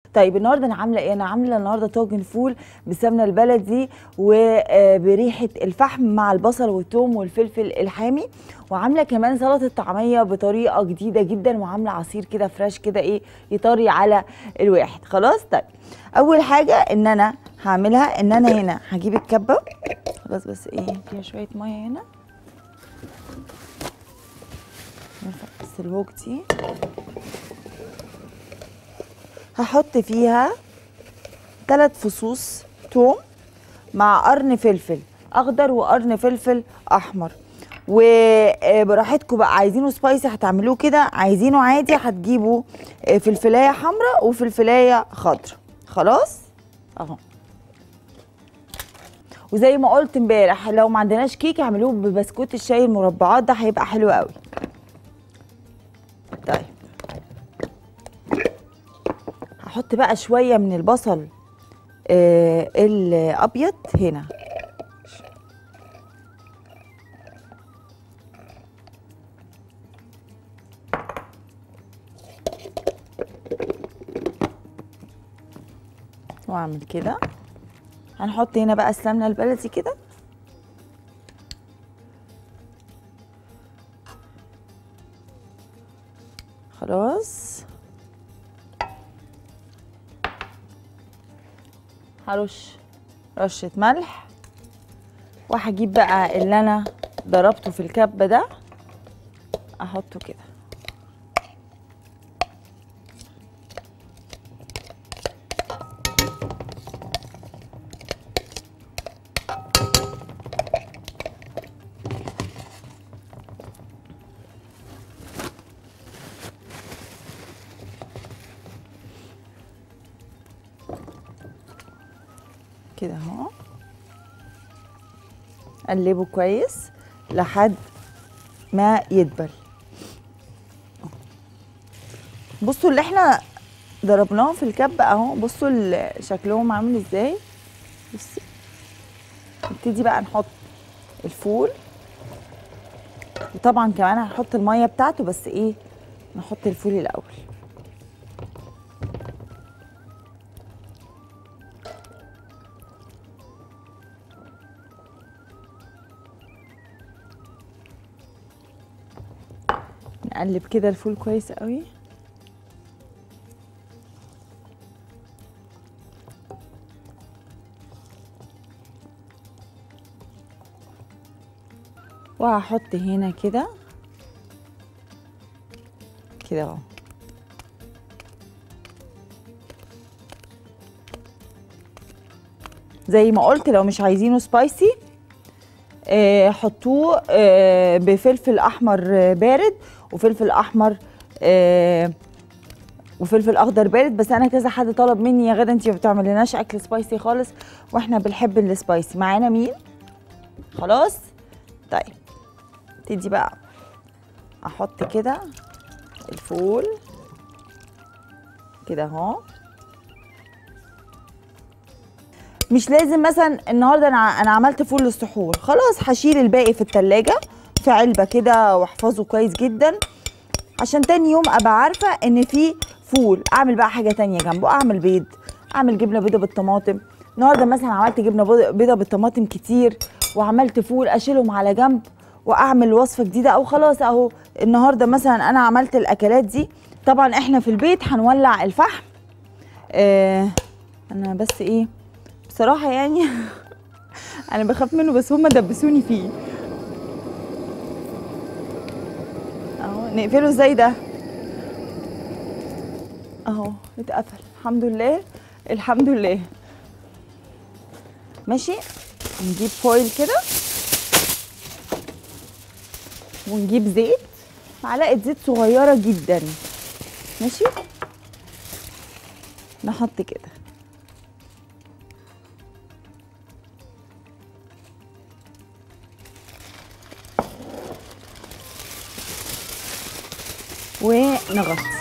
طيب النهارده انا عامله ايه انا عامله النهارده طاجن فول بالسمنه البلدي وبريحه الفحم مع البصل والثوم والفلفل الحامي وعامله كمان سلطه طعميه بطريقه جديده جدا وعامله عصير كده فريش كده ايه يطري على الواحد خلاص طيب اول حاجه ان انا هعملها ان انا هنا هجيب الكبه خلاص بس ايه فيها شويه ميه هنا نرفع بس الوك دي هحط فيها ثلاث فصوص توم مع قرن فلفل اخضر وقرن فلفل احمر وبراحتكم بقى عايزينه سبايسي هتعملوه كده عايزينه عادي هتجيبوا فلفلايه حمراء وفلفلايه خضراء خلاص اهو وزي ما قلت امبارح لو ما عندناش كيك اعملوه ببسكوت الشاي المربعات ده هيبقى حلو قوي طيب هحط بقى شويه من البصل آه الابيض هنا واعمل كده هنحط هنا بقى السمنه البلدي كده خلاص هرش رشة ملح وهجيب بقى اللي انا ضربته في الكبة ده احطه كده كده اهو قلبه كويس لحد ما يدبل بصوا اللي احنا ضربناه في الكب اهو بصوا ال- شكلهم عامل ازاي بصي نبتدي بقى نحط الفول وطبعا كمان هنحط الميه بتاعته بس ايه نحط الفول الاول نقلب كده الفول كويس قوي وهحط هنا كده كده اهو زي ما قلت لو مش عايزينه سبايسي آه، حطوه آه، بفلفل احمر آه، بارد وفلفل احمر آه، وفلفل اخضر بارد بس انا كذا حد طلب مني يا غدا انت ما بتعمليناش اكل سبايسي خالص واحنا بنحب السبايسي معانا مين خلاص طيب تدي بقى احط كده الفول كده اهو مش لازم مثلا النهارده انا انا عملت فول للسحور خلاص هشيل الباقي في التلاجة في علبه كده واحفظه كويس جدا عشان تاني يوم ابقى عارفه ان في فول اعمل بقى حاجه تانية جنبه اعمل بيض اعمل جبنه بيضه بالطماطم النهارده مثلا عملت جبنه بيض- بيضه بالطماطم كتير وعملت فول اشيلهم على جنب واعمل وصفه جديده او خلاص اهو النهارده مثلا انا عملت الاكلات دي طبعا احنا في البيت هنولع الفحم آه انا بس ايه بصراحه يعني انا بخاف منه بس هم دبسوني فيه اهو نقفله ازاي ده اهو اتقفل الحمد لله الحمد لله ماشي نجيب فويل كده ونجيب زيت معلقه زيت صغيره جدا ماشي نحط كده ونغطي